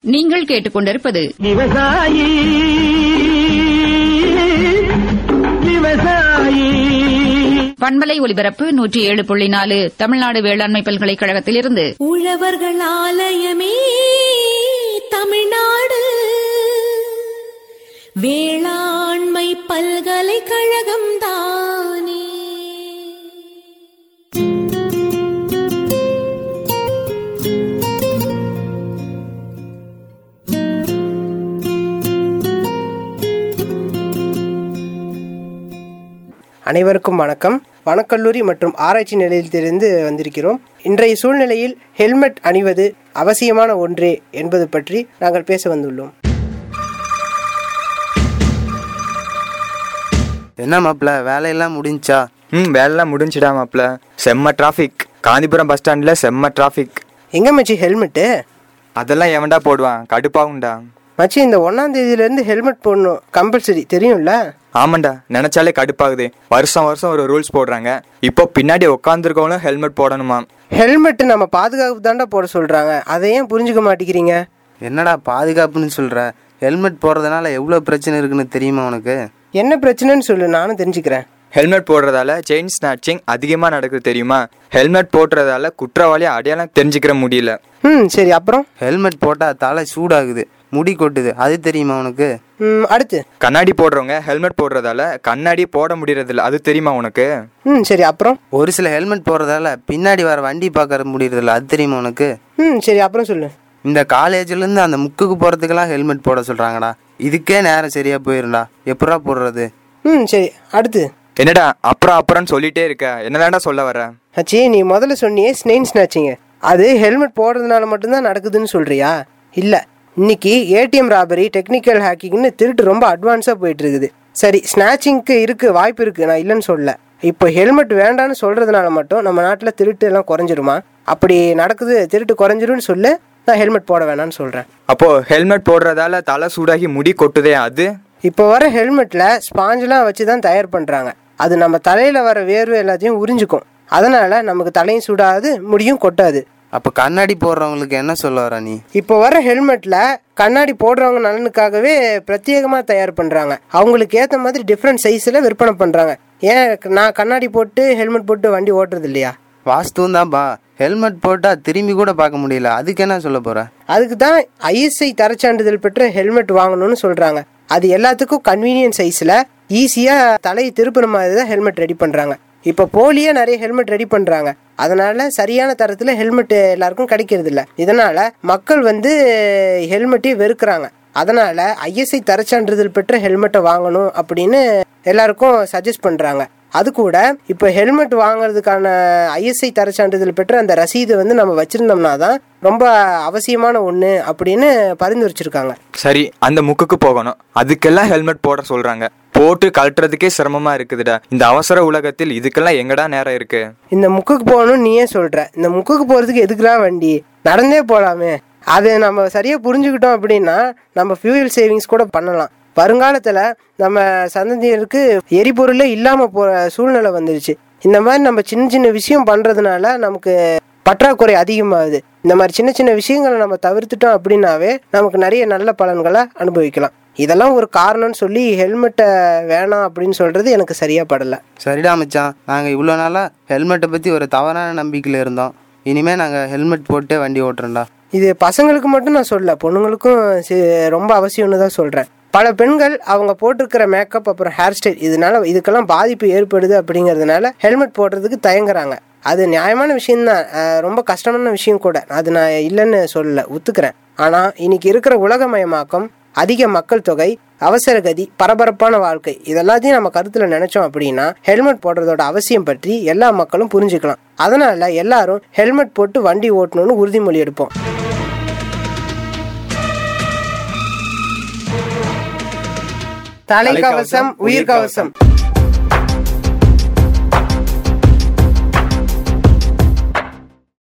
நீங்கள் கேட்டுக்கொண்டிருப்பது விவசாயி விவசாயி பண்பலை ஒலிபரப்பு நூற்றி ஏழு புள்ளி நாலு தமிழ்நாடு வேளாண்மை பல்கலைக்கழகத்திலிருந்து உழவர்கள் ஆலயமே தமிழ்நாடு வேளாண்மை பல்கலைக்கழகம் தானே அனைவருக்கும் வணக்கம் வனக்கல்லூரி மற்றும் ஆராய்ச்சி நிலையத்திலிருந்து வந்திருக்கிறோம் இன்றைய சூழ்நிலையில் ஹெல்மெட் அணிவது அவசியமான ஒன்றே என்பது பற்றி நாங்கள் பேச வந்துள்ளோம் என்ன மாப்ள வேலையெல்லாம் முடிஞ்சா ம் வேலைலாம் முடிஞ்சுடா மாப்ள செம்ம டிராஃபிக் காந்திபுரம் பஸ் ஸ்டாண்டில் செம்ம டிராஃபிக் எங்க மச்சி ஹெல்மெட்டு அதெல்லாம் எவன்டா போடுவான் கடுப்பாகும்டா மச்சி இந்த ஒன்னாம் தேதியிலேருந்து ஹெல்மெட் போடணும் கம்பல்சரி தெரியும்ல ஆமாண்டா நினைச்சாலே கடுப்பாகுது வருஷம் வருஷம் ஒரு ரூல்ஸ் போடுறாங்க இப்போ பின்னாடி உட்காந்துருக்கவங்களும் ஹெல்மெட் போடணுமா ஹெல்மெட் நம்ம பாதுகாப்பு தாண்டா போட சொல்றாங்க அதை ஏன் புரிஞ்சுக்க மாட்டேங்கிறீங்க என்னடா பாதுகாப்புன்னு சொல்ற ஹெல்மெட் போடுறதுனால எவ்வளோ பிரச்சனை இருக்குன்னு தெரியுமா உனக்கு என்ன பிரச்சனைன்னு சொல்லு நானும் தெரிஞ்சுக்கிறேன் ஹெல்மெட் போடுறதால செயின் ஸ்நாச்சிங் அதிகமாக நடக்குது தெரியுமா ஹெல்மெட் போடுறதால குற்றவாளியை அடையாளம் தெரிஞ்சுக்கிற முடியல ம் சரி அப்புறம் ஹெல்மெட் போட்டால் தலை சூடாகுது முடி கொட்டுது அது தெரியுமா உனக்கு ம் அடுத்து கண்ணாடி போடுறவங்க ஹெல்மெட் போடுறதால கண்ணாடி போட முடியறதில்ல அது தெரியுமா உனக்கு ம் சரி அப்புறம் ஒரு சில ஹெல்மெட் போடுறதால பின்னாடி வர வண்டி பார்க்கற முடியறதில்ல அது தெரியுமா உனக்கு ம் சரி அப்புறம் சொல்லு இந்த காலேஜ்லேருந்து அந்த முக்குக்கு போகிறதுக்கெல்லாம் ஹெல்மெட் போட சொல்கிறாங்கடா இதுக்கே நேரம் சரியாக போயிரும்டா எப்படா போடுறது ம் சரி அடுத்து என்னடா அப்புறம் அப்புறம்னு சொல்லிட்டே இருக்க என்னதான்டா சொல்ல வர அச்சி நீ முதல்ல சொன்னியே ஸ்னெயின் ஸ்நாச்சிங்க அது ஹெல்மெட் போடுறதுனால மட்டும்தான் நடக்குதுன்னு சொல்றியா இல்லை இன்னைக்கு ஏடிஎம் ராபரி டெக்னிக்கல் ஹேக்கிங்னு திருட்டு ரொம்ப அட்வான்ஸாக போயிட்டு இருக்குது சரி ஸ்நாச்சிங்க்கு இருக்கு வாய்ப்பு இருக்கு நான் இல்லைன்னு சொல்லல இப்போ ஹெல்மெட் வேண்டான்னு சொல்றதுனால மட்டும் நம்ம நாட்டில் திருட்டு எல்லாம் குறைஞ்சிருமா அப்படி நடக்குது திருட்டு குறைஞ்சிரும்னு சொல்லு நான் ஹெல்மெட் போட வேணாம்னு சொல்கிறேன் அப்போ ஹெல்மெட் போடுறதால தலை சூடாகி முடி கொட்டுதே அது இப்போ வர ஹெல்மெட்டில் ஸ்பாஞ்செலாம் வச்சு தான் தயார் பண்ணுறாங்க அது நம்ம தலையில் வர வேர்வை எல்லாத்தையும் உறிஞ்சிக்கும் அதனால நமக்கு தலையும் சுடாது முடியும் கொட்டாது அப்போ கண்ணாடி போடுறவங்களுக்கு என்ன சொல்ல வர நீ இப்போ வர ஹெல்மெட்டில் கண்ணாடி போடுறவங்க நலனுக்காகவே பிரத்யேகமாக தயார் பண்ணுறாங்க அவங்களுக்கு ஏற்ற மாதிரி டிஃப்ரெண்ட் சைஸில் விற்பனை பண்ணுறாங்க ஏன் நான் கண்ணாடி போட்டு ஹெல்மெட் போட்டு வண்டி ஓட்டுறது இல்லையா வாஸ்துவும் தான்ப்பா ஹெல்மெட் போட்டால் திரும்பி கூட பார்க்க முடியல அதுக்கு என்ன சொல்ல போற அதுக்கு தான் ஐஎஸ்ஐ தரச்சான்றிதழ் பெற்ற ஹெல்மெட் வாங்கணும்னு சொல்கிறாங்க அது எல்லாத்துக்கும் கன்வீனியன்ட் சைஸில் ஈஸியாக தலையை திருப்புற மாதிரி தான் ஹெல்மெட் ரெடி பண்ணுறாங்க இப்போ போலியே நிறைய ஹெல்மெட் ரெடி பண்ணுறாங்க அதனால சரியான தரத்தில் ஹெல்மெட் எல்லாருக்கும் கிடைக்கிறது இல்ல இதனால மக்கள் வந்து ஹெல்மெட்டையே வெறுக்கிறாங்க அதனால ஐஎஸ்ஐ தரச்சான்றிதழ் பெற்ற ஹெல்மெட்டை வாங்கணும் அப்படின்னு எல்லாருக்கும் சஜஸ்ட் பண்ணுறாங்க அது கூட இப்போ ஹெல்மெட் வாங்குறதுக்கான ஐஎஸ்ஐ தரச்சான்றிதழ் பெற்ற அந்த ரசீது வந்து நம்ம வச்சிருந்தோம்னா தான் ரொம்ப அவசியமான ஒன்று அப்படின்னு பரிந்துரைச்சிருக்காங்க சரி அந்த முக்குக்கு போகணும் அதுக்கெல்லாம் ஹெல்மெட் போட சொல்றாங்க போட்டு கழட்டுறதுக்கே சிரமமா இருக்குதுடா இந்த அவசர உலகத்தில் இதுக்கெல்லாம் எங்கடா நேரம் இருக்கு இந்த முக்குக்கு போகணும்னு நீயே சொல்ற இந்த முக்குக்கு போகிறதுக்கு எதுக்குலாம் வண்டி நடந்தே போகலாமே அதை நம்ம சரியாக புரிஞ்சுக்கிட்டோம் அப்படின்னா நம்ம ஃபியூயல் சேவிங்ஸ் கூட பண்ணலாம் வருங்காலத்தில் நம்ம சந்ததியருக்கு எரிபொருளே இல்லாமல் போகிற சூழ்நிலை வந்துருச்சு இந்த மாதிரி நம்ம சின்ன சின்ன விஷயம் பண்ணுறதுனால நமக்கு பற்றாக்குறை அதிகமாகுது இந்த மாதிரி சின்ன சின்ன விஷயங்களை நம்ம தவிர்த்துட்டோம் அப்படின்னாவே நமக்கு நிறைய நல்ல பலன்களை அனுபவிக்கலாம் இதெல்லாம் ஒரு காரணம்னு சொல்லி ஹெல்மெட்டை வேணாம் அப்படின்னு சொல்கிறது எனக்கு சரியாக படலை சரிடா மச்சான் நாங்கள் இவ்வளோ நாளாக ஹெல்மெட்டை பற்றி ஒரு தவறான நம்பிக்கையில் இருந்தோம் இனிமேல் நாங்கள் ஹெல்மெட் போட்டே வண்டி ஓட்டுறோம்டா இது பசங்களுக்கு மட்டும் நான் சொல்லல பொண்ணுங்களுக்கும் சி- ரொம்ப அவசியம்னு தான் சொல்கிறேன் பல பெண்கள் அவங்க போட்டிருக்கிற மேக்கப் அப்புறம் ஹேர் ஸ்டைல் இதனால இதுக்கெல்லாம் பாதிப்பு ஏற்படுது அப்படிங்கிறதுனால ஹெல்மெட் போடுறதுக்கு தயங்குறாங்க அது நியாயமான விஷயம்தான் அஹ் ரொம்ப கஷ்டமான விஷயம் கூட அது நான் இல்லைன்னு சொல்லல ஒத்துக்கிறேன் ஆனால் இன்னைக்கு இருக்கிற உலகமயமாக்கம் அதிக மக்கள் தொகை அவசர கதி பரபரப்பான வாழ்க்கை இதெல்லாத்தையும் நம்ம கருத்துல நினைச்சோம் அப்படின்னா ஹெல்மெட் போடுறதோட அவசியம் பற்றி எல்லா மக்களும் புரிஞ்சுக்கலாம் அதனால எல்லாரும் ஹெல்மெட் போட்டு வண்டி ஓட்டணும்னு உறுதிமொழி எடுப்போம் தலைக்கவசம் உயிர்கவசம்